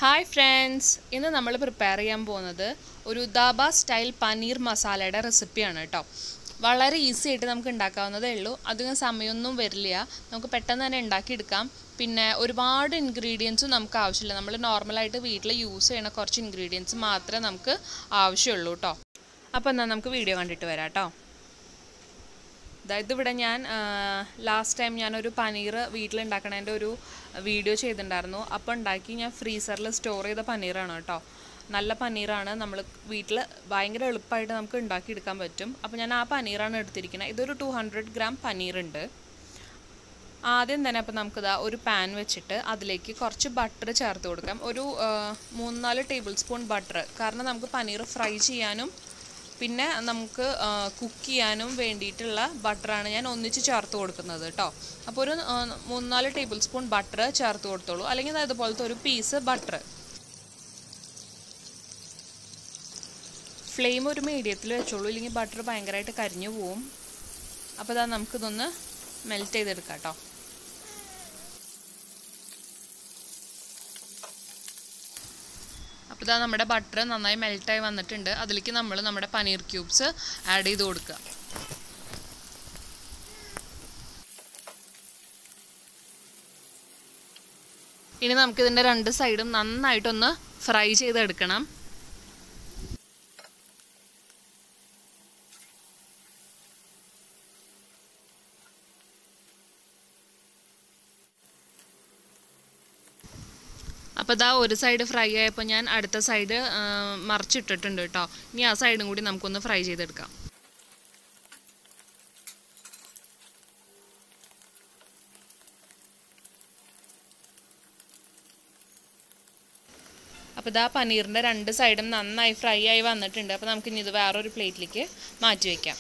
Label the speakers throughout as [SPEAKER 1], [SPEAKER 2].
[SPEAKER 1] hi friends ഇന്ന് നമ്മൾ prepare ചെയ്യാൻ പോകുന്നത് ഒരു ദാബ സ്റ്റൈൽ പനീർ മസാലയുടെ റെസിപ്പിയാണ് കേട്ടോ വളരെ ഈസി ആയിട്ട് നമുക്ക് ഉണ്ടാക്കാവുന്നതേ ഉള്ളൂ അധികം സമയമൊന്നും വരില്ല നമുക്ക് പെട്ടെന്ന് തന്നെ ഉണ്ടാക്കിയെടുക്കാം പിന്നെ ഒരുപാട് ഇൻഗ്രീഡിയൻസും നമുക്ക് ആവശ്യമില്ല നമ്മൾ നോർമലായിട്ട് വീട്ടിൽ യൂസ് ചെയ്യുന്ന കുറച്ച് ഇൻഗ്രീഡിയൻസ് മാത്രമേ നമുക്ക് ആവശ്യമുള്ളൂ കേട്ടോ അപ്പോൾ എന്നാൽ നമുക്ക് വീഡിയോ കണ്ടിട്ട് വരാം കേട്ടോ അതായത് ഇവിടെ ഞാൻ ലാസ്റ്റ് ടൈം ഞാനൊരു പനീർ വീട്ടിലുണ്ടാക്കണതിൻ്റെ ഒരു വീഡിയോ ചെയ്തിട്ടുണ്ടായിരുന്നു അപ്പോൾ ഉണ്ടാക്കി ഞാൻ ഫ്രീസറിൽ സ്റ്റോർ ചെയ്ത പനീറാണ് കേട്ടോ നല്ല പനീറാണ് നമ്മൾ വീട്ടിൽ ഭയങ്കര എളുപ്പമായിട്ട് നമുക്ക് ഉണ്ടാക്കിയെടുക്കാൻ പറ്റും അപ്പോൾ ഞാൻ ആ പനീറാണ് എടുത്തിരിക്കുന്നത് ഇതൊരു ടു ഹൺഡ്രഡ് ഗ്രാം പനീറുണ്ട് ആദ്യം തന്നെ അപ്പോൾ നമുക്കിതാ ഒരു പാൻ വെച്ചിട്ട് അതിലേക്ക് കുറച്ച് ബട്ടർ ചേർത്ത് കൊടുക്കാം ഒരു മൂന്ന് നാല് ടേബിൾ സ്പൂൺ ബട്ടർ കാരണം നമുക്ക് പനീർ ഫ്രൈ ചെയ്യാനും പിന്നെ നമുക്ക് കുക്ക് ചെയ്യാനും വേണ്ടിയിട്ടുള്ള ബട്ടറാണ് ഞാൻ ഒന്നിച്ച് ചേർത്ത് കൊടുക്കുന്നത് കേട്ടോ അപ്പോൾ ഒരു മൂന്ന് നാല് ടേബിൾ സ്പൂൺ ബട്ടർ ചേർത്ത് കൊടുത്തോളൂ അല്ലെങ്കിൽ അതുപോലത്തെ ഒരു പീസ് ബട്ടർ ഫ്ലെയിം ഒരു മീഡിയത്തിൽ വെച്ചോളൂ ഇല്ലെങ്കിൽ ബട്ടർ ഭയങ്കരമായിട്ട് കരിഞ്ഞു പോവും അപ്പോൾ ഇതാ നമുക്കിതൊന്ന് മെൽറ്റ് ചെയ്തെടുക്കാം കേട്ടോ അപ്പോൾ ഇതാ നമ്മുടെ ബട്ടർ നന്നായി മെൽറ്റായി വന്നിട്ടുണ്ട് അതിലേക്ക് നമ്മൾ നമ്മുടെ പനീർ ക്യൂബ്സ് ആഡ് ചെയ്ത് കൊടുക്കുക ഇനി നമുക്കിതിൻ്റെ രണ്ട് സൈഡും നന്നായിട്ടൊന്ന് ഫ്രൈ ചെയ്തെടുക്കണം അപ്പോൾ ഇതാ ഒരു സൈഡ് ഫ്രൈ ആയപ്പോൾ ഞാൻ അടുത്ത സൈഡ് മറിച്ചിട്ടിട്ടുണ്ട് കേട്ടോ ഇനി ആ സൈഡും കൂടി നമുക്കൊന്ന് ഫ്രൈ ചെയ്തെടുക്കാം അപ്പോൾ ഇതാ പനീറിൻ്റെ രണ്ട് സൈഡും നന്നായി ഫ്രൈ ആയി വന്നിട്ടുണ്ട് അപ്പോൾ നമുക്ക് ഇനി ഇത് വേറൊരു പ്ലേറ്റിലേക്ക് മാറ്റി വയ്ക്കാം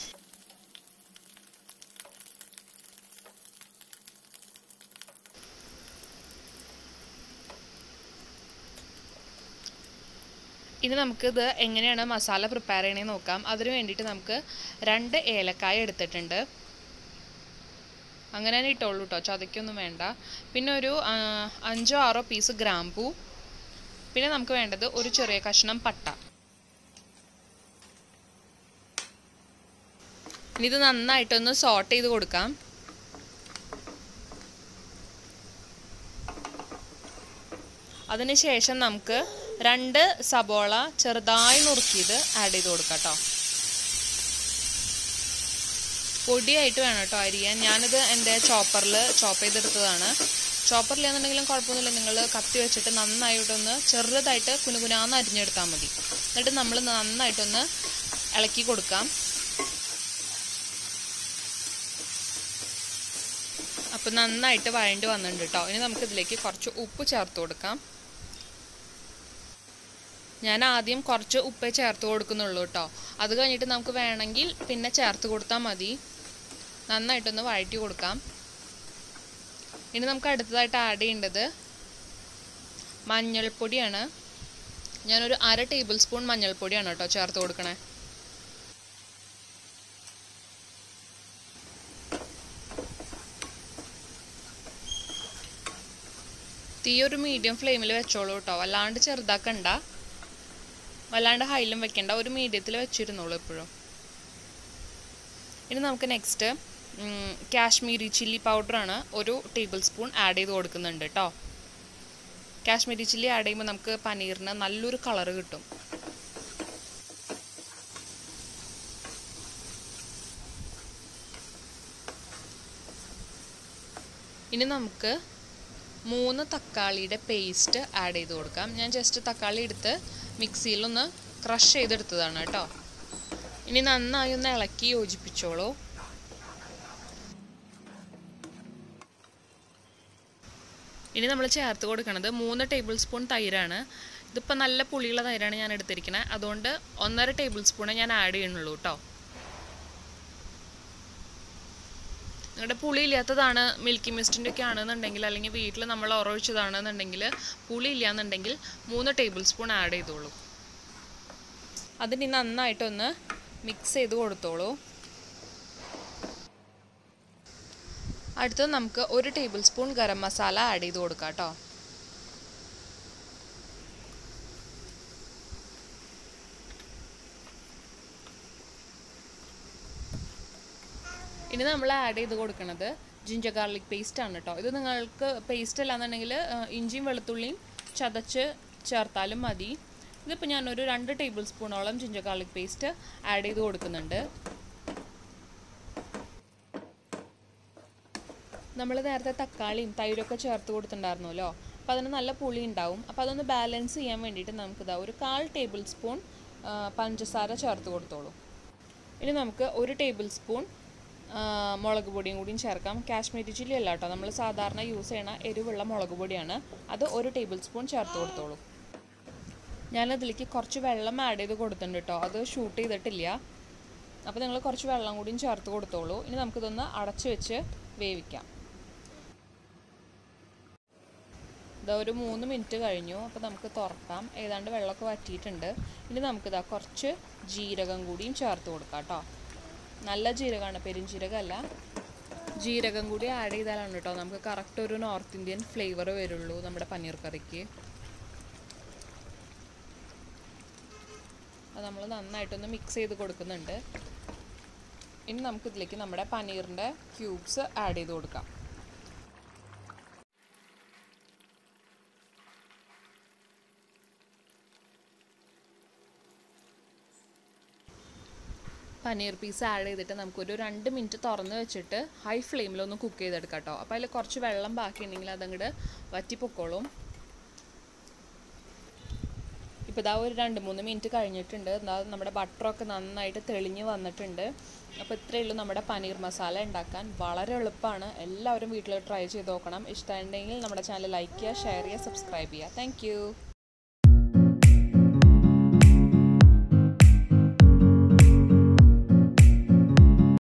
[SPEAKER 1] ഇനി നമുക്കിത് എങ്ങനെയാണ് മസാല പ്രിപ്പയർ ചെയ്യണമെന്ന് നോക്കാം അതിന് വേണ്ടിയിട്ട് നമുക്ക് രണ്ട് ഏലക്കായ എടുത്തിട്ടുണ്ട് അങ്ങനെ തന്നെ ഇട്ടോളൂ കേട്ടോ ചതയ്ക്കൊന്നും വേണ്ട പിന്നെ ഒരു അഞ്ചോ ആറോ പീസ് ഗ്രാമ്പൂ പിന്നെ നമുക്ക് വേണ്ടത് ഒരു ചെറിയ കഷ്ണം പട്ട ഇനി ഇത് നന്നായിട്ടൊന്ന് സോട്ട് ചെയ്ത് കൊടുക്കാം അതിനുശേഷം നമുക്ക് രണ്ട് സബോള ചെറുതായി നുറുക്കിയത് ആഡ് ചെയ്ത് കൊടുക്കാം കേട്ടോ പൊടിയായിട്ട് വേണം കേട്ടോ അരിയാൻ ഞാനിത് എൻ്റെ ചോപ്പറിൽ ചോപ്പ് ചെയ്തെടുത്തതാണ് ചോപ്പറിലാണെന്നുണ്ടെങ്കിലും കുഴപ്പമൊന്നുമില്ല നിങ്ങൾ കത്തി വെച്ചിട്ട് നന്നായിട്ടൊന്ന് ചെറുതായിട്ട് കുനുകുനാന്ന് അരിഞ്ഞെടുത്താൽ മതി എന്നിട്ട് നമ്മൾ നന്നായിട്ടൊന്ന് ഇളക്കി കൊടുക്കാം അപ്പം നന്നായിട്ട് വഴണ്ടി വന്നിട്ടുണ്ട് കേട്ടോ ഇനി നമുക്കിതിലേക്ക് കുറച്ച് ഉപ്പ് ചേർത്ത് കൊടുക്കാം ഞാൻ ആദ്യം കുറച്ച് ഉപ്പേ ചേർത്ത് കൊടുക്കുന്നുള്ളൂ കേട്ടോ അത് കഴിഞ്ഞിട്ട് നമുക്ക് വേണമെങ്കിൽ പിന്നെ ചേർത്ത് കൊടുത്താൽ മതി നന്നായിട്ടൊന്ന് വഴറ്റി കൊടുക്കാം ഇനി നമുക്ക് അടുത്തതായിട്ട് ആഡ് ചെയ്യേണ്ടത് മഞ്ഞൾപ്പൊടിയാണ് ഞാനൊരു അര ടേബിൾ സ്പൂൺ മഞ്ഞൾപ്പൊടിയാണ് കേട്ടോ ചേർത്ത് കൊടുക്കണേ തീ ഒരു മീഡിയം ഫ്ലെയിമിൽ വെച്ചോളൂ കേട്ടോ വല്ലാണ്ട് ചെറുതാക്കണ്ട വല്ലാണ്ട് ഹൈലും വെക്കണ്ട ഒരു മീഡിയത്തിൽ വെച്ചിരുന്നോളൂ എപ്പോഴും ഇനി നമുക്ക് നെക്സ്റ്റ് കാശ്മീരി ചില്ലി പൗഡറാണ് ഒരു ടേബിൾ സ്പൂൺ ആഡ് ചെയ്ത് കൊടുക്കുന്നുണ്ട് കേട്ടോ കാശ്മീരി ചില്ലി ആഡ് ചെയ്യുമ്പോൾ നമുക്ക് പനീറിന് നല്ലൊരു കളറ് കിട്ടും ഇനി നമുക്ക് മൂന്ന് തക്കാളിയുടെ പേസ്റ്റ് ആഡ് ചെയ്ത് കൊടുക്കാം ഞാൻ ജസ്റ്റ് തക്കാളി എടുത്ത് മിക്സിയിലൊന്ന് ക്രഷ് ചെയ്തെടുത്തതാണ് കേട്ടോ ഇനി നന്നായി ഒന്ന് ഇളക്കി യോജിപ്പിച്ചോളൂ ഇനി നമ്മൾ ചേർത്ത് കൊടുക്കുന്നത് മൂന്ന് ടേബിൾ സ്പൂൺ തൈരാണ് ഇതിപ്പോൾ നല്ല പുളിയുള്ള തൈരാണ് ഞാൻ എടുത്തിരിക്കുന്നത് അതുകൊണ്ട് ഒന്നര ടേബിൾ സ്പൂണേ ഞാൻ ആഡ് ചെയ്യണുള്ളൂ കേട്ടോ നിങ്ങളുടെ പുളി ഇല്ലാത്തതാണ് മിൽക്കി മിസ്റ്റിൻ്റെ ഒക്കെ ആണെന്നുണ്ടെങ്കിൽ അല്ലെങ്കിൽ വീട്ടിൽ നമ്മൾ ഉറവിച്ചതാണെന്നുണ്ടെങ്കിൽ പുളി ഇല്ലയെന്നുണ്ടെങ്കിൽ മൂന്ന് ടേബിൾ സ്പൂൺ ആഡ് ചെയ്തോളൂ അതിനി നന്നായിട്ടൊന്ന് മിക്സ് ചെയ്ത് കൊടുത്തോളൂ അടുത്തത് നമുക്ക് ഒരു table spoon garam masala add ചെയ്ത് കൊടുക്കാം കേട്ടോ ഇനി നമ്മൾ ആഡ് ചെയ്ത് കൊടുക്കുന്നത് ജിഞ്ചർ ഗാർലിക് പേസ്റ്റ് ആണ് കേട്ടോ ഇത് നിങ്ങൾക്ക് പേസ്റ്റ് അല്ലാന്നുണ്ടെങ്കിൽ ഇഞ്ചിയും വെളുത്തുള്ളിയും ചതച്ച് ചേർത്താലും മതി ഇതിപ്പോൾ ഞാനൊരു രണ്ട് ടേബിൾ സ്പൂണോളം ജിഞ്ചർ ഗാർലിക് പേസ്റ്റ് ആഡ് ചെയ്ത് കൊടുക്കുന്നുണ്ട് നമ്മൾ നേരത്തെ തക്കാളിയും തൈരൊക്കെ ചേർത്ത് കൊടുത്തിട്ടുണ്ടായിരുന്നല്ലോ അപ്പോൾ അതിന് നല്ല പുളി ഉണ്ടാവും അപ്പോൾ അതൊന്ന് ബാലൻസ് ചെയ്യാൻ വേണ്ടിയിട്ട് നമുക്കിതാ ഒരു കാൽ ടേബിൾ സ്പൂൺ ആ, പഞ്ചസാര ചേർത്ത് കൊടുത്തോളൂ ഇനി നമുക്ക് ഒരു ടേബിൾ സ്പൂൺ ആ, മുളക് പൊടിയും കൂടിയും ചേർക്കാം കാശ്മീരി ചില്ലി അല്ല കേട്ടോ നമ്മൾ സാധാരണ യൂസ് ചെയ്യണ എരിവുള്ള മുളക് പൊടിയാണ് അത് ഒരു ടേബിൾ സ്പൂൺ ചേർത്ത് കൊടുത്തോളൂ ഞാനതിലേക്ക് കുറച്ച് വെള്ളം ആഡ് ചെയ്ത് കൊടുത്തിട്ടുണ്ട് കേട്ടോ അത് ഷൂട്ട് ചെയ്തിട്ടില്ല അപ്പോൾ നിങ്ങൾ കുറച്ച് വെള്ളം കൂടിയും ചേർത്ത് കൊടുത്തോളൂ ഇനി നമുക്കിതൊന്ന് അടച്ച് വെച്ച് വേവിക്കാം ഇതാ ഒരു മൂന്ന് മിനിറ്റ് കഴിഞ്ഞു അപ്പോൾ നമുക്ക് തുറക്കാം ഏതാണ്ട് വെള്ളമൊക്കെ വറ്റിയിട്ടുണ്ട് ഇനി നമുക്കിതാ കുറച്ച് ജീരകം കൂടിയും ചേർത്ത് കൊടുക്കാം കേട്ടോ നല്ല ജീരകമാണ് പെരുംജീരകമല്ല ജീരകം കൂടി ആഡ് ചെയ്താലാണ് കേട്ടോ നമുക്ക് കറക്റ്റ് ഒരു നോർത്ത് ഇന്ത്യൻ ഫ്ലേവർ വരുള്ളൂ നമ്മുടെ പനീർ കറിക്ക് അത് നമ്മൾ നന്നായിട്ടൊന്ന് മിക്സ് ചെയ്ത് കൊടുക്കുന്നുണ്ട് ഇനി നമുക്കിതിലേക്ക് നമ്മുടെ പനീറിൻ്റെ ക്യൂബ്സ് ആഡ് ചെയ്ത് കൊടുക്കാം പനീർ പീസ് ആഡ് ചെയ്തിട്ട് നമുക്കൊരു രണ്ട് മിനിറ്റ് തുറന്ന് വെച്ചിട്ട് ഹൈ ഫ്ലെയിമിലൊന്ന് കുക്ക് ചെയ്തെടുക്കാം കേട്ടോ അപ്പോൾ അതിൽ കുറച്ച് വെള്ളം ബാക്കി ഉണ്ടെങ്കിൽ അതങ്ങോട്ട് വറ്റിപ്പൊക്കോളും ഇപ്പോൾ ഇതാ ഒരു രണ്ട് മൂന്ന് മിനിറ്റ് കഴിഞ്ഞിട്ടുണ്ട് എന്താ നമ്മുടെ ബട്ടറൊക്കെ നന്നായിട്ട് തെളിഞ്ഞ് വന്നിട്ടുണ്ട് അപ്പോൾ ഇത്രയേ ഉള്ളൂ നമ്മുടെ പനീർ മസാല ഉണ്ടാക്കാൻ വളരെ എളുപ്പമാണ് എല്ലാവരും വീട്ടിൽ ട്രൈ ചെയ്ത് നോക്കണം ഇഷ്ടമുണ്ടെങ്കിൽ നമ്മുടെ ചാനൽ ലൈക്ക് ചെയ്യുക ഷെയർ ചെയ്യുക സബ്സ്ക്രൈബ് ചെയ്യുക താങ്ക്